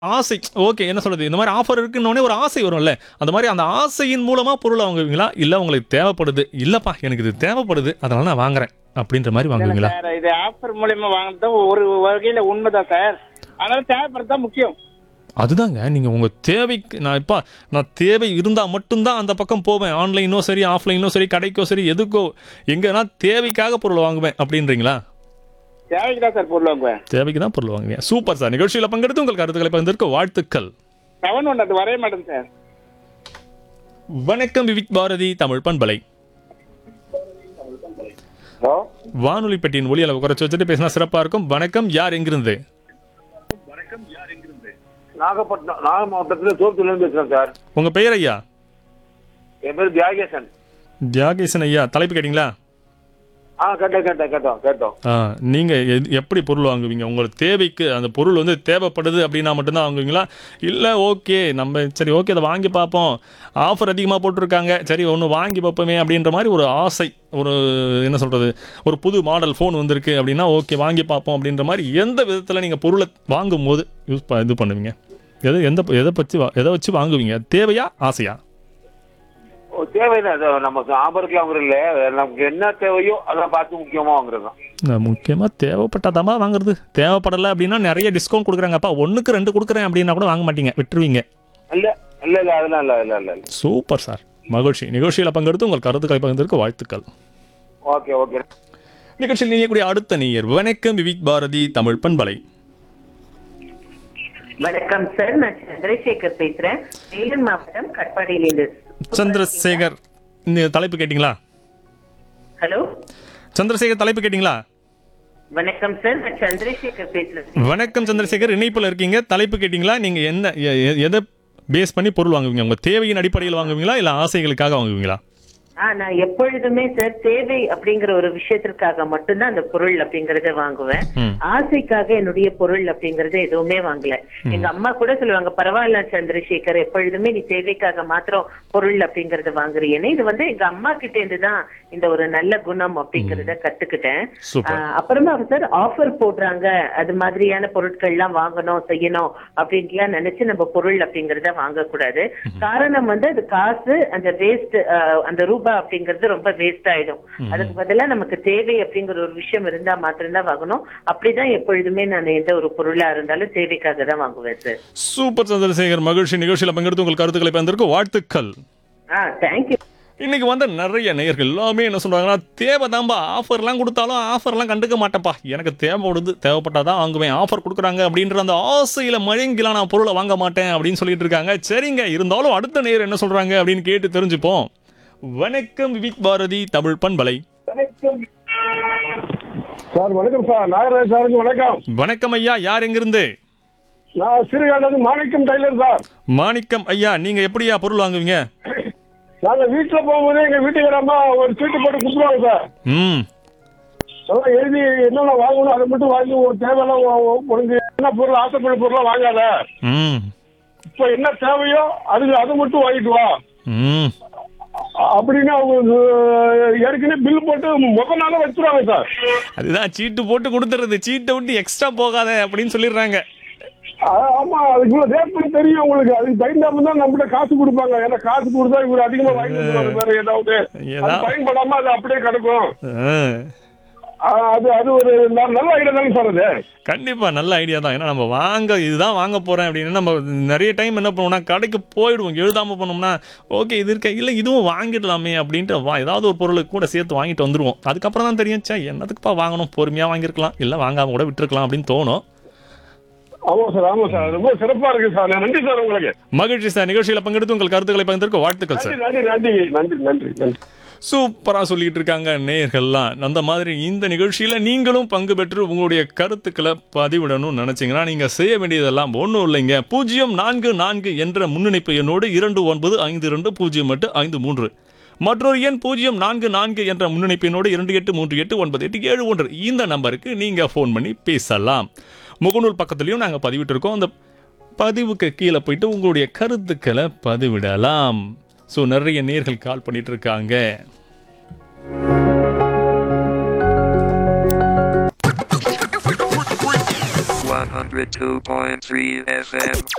ஆசை ஓகே என்ன சொல்றது இந்த மாதிரி ஆஃபர் இருக்குன்னொடனே ஒரு ஆசை வரும்ல அந்த மாதிரி அந்த ஆசையின் மூலமா பொருளை வாங்குவீங்களா இல்ல உங்களுக்கு தேவைப்படுது இல்லப்பா எனக்கு இது தேவைப்படுது அதனால நான் வாங்குறேன் அப்படின்ற மாதிரி வாங்குவீங்களா சார் இது ஆஃபர் மூலியமா வாங்குறது ஒரு வகையில உண்மைதான் சார் அதனால தேவைப்படுறது தான் முக்கியம் அதுதாங்க நீங்க உங்க தேவைக்கு நான் இப்ப நான் தேவை இருந்தா மட்டும்தான் அந்த பக்கம் போவேன் ஆன்லைனோ சரி ஆஃப்லைனோ சரி கடைக்கோ சரி எதுக்கோ எங்கன்னா தேவைக்காக பொருள் வாங்குவேன் அப்படின்றீங்களா தேவைக்கு தான் சார் பொருள் வாங்குவேன் தேவைக்கு தான் பொருள் வாங்குவேன் சூப்பர் சார் நிகழ்ச்சியில் பங்கெடுத்து உங்கள் கருத்துக்களை பகிர்ந்திருக்க வாழ்த்துக்கள் செவன் ஒன் அது வரைய மாட்டேன் சார் வணக்கம் விவிக் பாரதி தமிழ் பண்பலை ஹலோ வானொலி பெட்டியின் ஒளி அளவு குறைச்சு வச்சுட்டு பேசினா சிறப்பா இருக்கும் வணக்கம் யார் எங்கிருந்து நாகப்பட்டினம் நாக மாவட்டத்தில் தோப்புலேருந்து பேசுகிறேன் சார் உங்க பெயர் ஐயா என் பேர் தியாகேசன் தியாகேசன் ஐயா தலைப்பு கேட்டிங்களா ஆ கேட்டோம் கேட்டோம் கேட்டோம் கேட்டோம் ஆ, நீங்க எது- எப்படி பொருள் வாங்குவீங்க உங்களுக்கு தேவைக்கு அந்த பொருள் வந்து தேவைப்படுது அப்படின்னா மட்டும்தான் வாங்குவீங்களா இல்ல ஓகே நம்ம சரி ஓகே அதை வாங்கி பார்ப்போம் ஆஃபர் அதிகமாக போட்டிருக்காங்க சரி ஒன்று வாங்கி பார்ப்போமே அப்படின்ற மாதிரி ஒரு ஆசை ஒரு என்ன சொல்றது ஒரு புது மாடல் ஃபோன் வந்திருக்கு அப்படின்னா ஓகே வாங்கி பார்ப்போம் அப்படின்ற மாதிரி எந்த விதத்தில் நீங்கள் பொருளை வாங்கும் போது யூஸ் ப இது பண்ணுவீங்க எது எந்த எதை பற்றி வா- எதை வச்சு வாங்குவீங்க தேவையா ஆசையா ஓ தேவையில்லை அது நமக்கு ஆபருக்கு வாங்குறது இல்லை நமக்கு என்ன தேவையோ அதான் பார்த்து முக்கியமாக வாங்குறது தான் முக்கியமாக தேவைப்பட்டாதாம்மா வாங்குறது தேவைப்படலை அப்படின்னா நிறைய டிஸ்கவுண்ட் கொடுக்குறாங்கப்பா ஒன்றுக்கு ரெண்டு கொடுக்குறேன் அப்படின்னா கூட வாங்க மாட்டீங்க விட்டுருவீங்க இல்லை இல்லை இல்லை அதெல்லாம் இல்லை இல்லை இல்லை இல்லை சூப்பர் சார் மகிழ்ச்சி நிகழ்ச்சியில் பங்கெடுத்து உங்கள் கருத்துக்களை பகிர்ந்திருக்க வாழ்த்துக்கள் ஓகே ஓகே நிகழ்ச்சியில் நீங்கக்கூடிய அடுத்த நேயர் வணக்கம் விவிக் பாரதி தமிழ் பண்பலை வணக்கம் சார் நான் சந்திரசேகர் பேசுறேன் வேலூர் மாவட்டம் கட்பாடியிலிருந்து சந்திரசேகர் இந்த தலைப்பு கேட்டிங்களா ஹலோ சந்திரசேகர் தலைப்பு கேட்டிங்களா வணக்கம் சார் நான் சந்திரசேகர் பேசுறேன் வணக்கம் சந்திரசேகர் இணைப்பில் இருக்கீங்க தலைப்பு கேட்டிங்களா நீங்கள் என்ன எ- எ- எதை பேஸ் பண்ணி பொருள் வாங்குவீங்க உங்கள் தேவையின் அடிப்படையில் வாங்குவீங்களா இல்லை ஆசைகளுக்காக வாங்குவீங்களா ஆ நான் எப்பொழுதுமே சார் தேவை அப்படிங்கிற ஒரு விஷயத்திற்காக மட்டும்தான் அந்த பொருள் அப்படிங்கறத வாங்குவேன் ம். ஆசைக்காக என்னுடைய பொருள் அப்படிங்கறத எதுவுமே வாங்கல எங்க அம்மா கூட சொல்லுவாங்க பரவாயில்ல சந்திரசேகர் எப்பொழுதுமே நீ தேவைக்காக மாத்திரம் பொருள் அப்படிங்கறத வாங்குறீன்னு இது வந்து எங்க அம்மா கிட்ட இருந்து தான் இந்த ஒரு நல்ல குணம் அப்படிங்கறத கத்துக்கிட்டேன் சூப்பர். ஆ, அப்புறமா சார் ஆஃபர் போடுறாங்க அது மாதிரியான பொருட்கள் எல்லாம் வாங்கணும் செய்யணும் அப்படின்ட்டுலாம் நினைச்சு நம்ம பொருள் அப்படிங்கறத வாங்கக்கூடாது காரணம் வந்து அது காசு அந்த வேஸ்ட் அந்த ரூபாய் அப்படிங்கிறது ரொம்ப வேஸ்ட் ஆயிடும் அதுக்கு பதிலா நமக்கு தேவை அப்படிங்கிற ஒரு விஷயம் இருந்தா மாத்திரம்தான் வாங்கணும் அப்படிதான் எப்பொழுதுமே நான் எந்த ஒரு பொருளா இருந்தாலும் தேவைக்காக தான் வாங்குவேன் சார் சூப்பர் சந்திரசேகர் மகிழ்ச்சி நிகழ்ச்சியில் பங்கெடுத்து உங்கள் கருத்துக்களை பகிர்ந்திருக்க வாழ்த்துக்கள் ஆ தேங்க்யூ இன்னைக்கு வந்த நிறைய நேயர்கள் எல்லாமே என்ன சொல்றாங்கன்னா தேவைதான்பா ஆஃபர்லாம் கொடுத்தாலும் ஆஃபர்லாம் கண்டுக்க மாட்டேன்ப்பா எனக்கு தேவைப்படுது தேவைப்பட்டாதான் வாங்குவேன் ஆஃபர் கொடுக்குறாங்க அப்படின்ற அந்த ஆசையில மழங்கிலாம் நான் பொருளை வாங்க மாட்டேன் அப்படின்னு சொல்லிட்டு இருக்காங்க சரிங்க இருந்தாலும் அடுத்த நேயர் என்ன சொல்றாங்க அப்படின்னு கேட்டு தெரிஞ்சுப்போம் வணக்கம் விவிக் பாரதி தமிழ் பண்பலை சார் வணக்கம் சார் நாகராஜ் சாருக்கு வணக்கம் வணக்கம் ஐயா யார் எங்கிருந்து நான் சிறுகாடு மாணிக்கம் டைலர் சார் மாணிக்கம் ஐயா நீங்க எப்படியா பொருள் வாங்குவீங்க நாங்க வீட்டுல போகும்போது எங்க வீட்டுக்காரம்மா ஒரு சீட்டு போட்டு கொடுத்துருவாங்க சார் ம் அதெல்லாம் எழுதி என்னென்ன வாங்கணும் அதை மட்டும் வாங்கி உன் தேவையெல்லாம் உ- உ- உனக்கு என்ன பொருள் ஆசைப்பட்ட பொருளாக வாங்காத ம் இப்போ என்ன தேவையோ அதுக்கு அதை மட்டும் வாங்கிட்டு வா ம் அ- அப்படின்னு அவங்க ஏற்கனவே பில் போட்டு முத நாளே வச்சிருவாங்க சார் அதுதான் சீட்டு போட்டு கொடுத்துறது சீட்டை விட்டு எக்ஸ்ட்ரா போகாத அப்படின்னு சொல்லிடுறாங்க ஆ- ஆமா அதுக்குள்ள ரேட் பண்ணி தெரியும் உங்களுக்கு அதுக்கு தகுந்தாம தான் நம்மகிட்ட காசு கொடுப்பாங்க ஏன்னா காசு கொடுத்தா இவர் அதிகமா வாங்கி கொடுப்பாங்க வேற ஏதாவது அது ஏதா- பயன்படாம அது அப்படியே கிடக்கும் ஆ. ஆ, அது அது ஒரு ந- நல்ல ஐடியா தானே சார் அது கண்டிப்பா நல்ல ஐடியா தான் ஏன்னா நம்ம வாங்க இதுதான் வாங்க போறேன் அப்படின்னு நம்ம நிறைய டைம் என்ன பண்ணுவோம்னா கடைக்கு போயிடுவோம் எழுதாம போனோம்னா ஓகே இது இருக்க இல்லை இதுவும் வாங்கிடலாமே அப்படின்ட்டு வா ஏதாவது ஒரு பொருளை கூட சேர்த்து வாங்கிட்டு வந்துருவோம் அதுக்கப்புறம் தான் தெரியும் சே என்னதுக்குப்பா வாங்கணும் பொறுமையா வாங்கியிருக்கலாம் இல்லை வாங்காம கூட விட்டுருக்கலாம் அப்படின்னு தோணும் ஆமா சார் ஆமா சார் ரொம்ப சிறப்பா இருக்கு சார் நன்றி சார் உங்களுக்கு மகிழ்ச்சி சார் நிகழ்ச்சியில் பங்கெடுத்து உங்கள் கருத்துக்களை பகிர்ந்திருக்க வாழ்த்துக்கள் சார் நன்றி நன்றி நன்றி நன்றி நன்றி நன்றி சூப்பராக சொல்லிட்டு இருக்காங்க நேயர்கள்லாம் அந்த மாதிரி இந்த நிகழ்ச்சியில் நீங்களும் பங்கு பெற்று உங்களுடைய கருத்துக்களை பதிவிடணும்னு நினச்சிங்கன்னா நீங்கள் செய்ய வேண்டியதெல்லாம் ஒன்றும் இல்லைங்க பூஜ்ஜியம் நான்கு நான்கு என்ற முன்னிணைப்பு எண்ணோடு இரண்டு ஒன்பது ஐந்து இரண்டு பூஜ்ஜியம் எட்டு ஐந்து மூன்று மற்றொரு எண் பூஜ்ஜியம் நான்கு நான்கு என்ற முன்னிணைப்பு எண்ணோடு இரண்டு எட்டு மூன்று எட்டு ஒன்பது எட்டு ஏழு ஒன்று இந்த நம்பருக்கு நீங்கள் ஃபோன் பண்ணி பேசலாம் முகநூல் பக்கத்துலையும் நாங்கள் பதிவிட்டிருக்கோம் அந்த பதிவுக்கு கீழே போயிட்டு உங்களுடைய கருத்துக்களை பதிவிடலாம் ஸோ நிறைய நேர்கள் கால் பண்ணிட்டு இருக்காங்க One hundred two point three FM.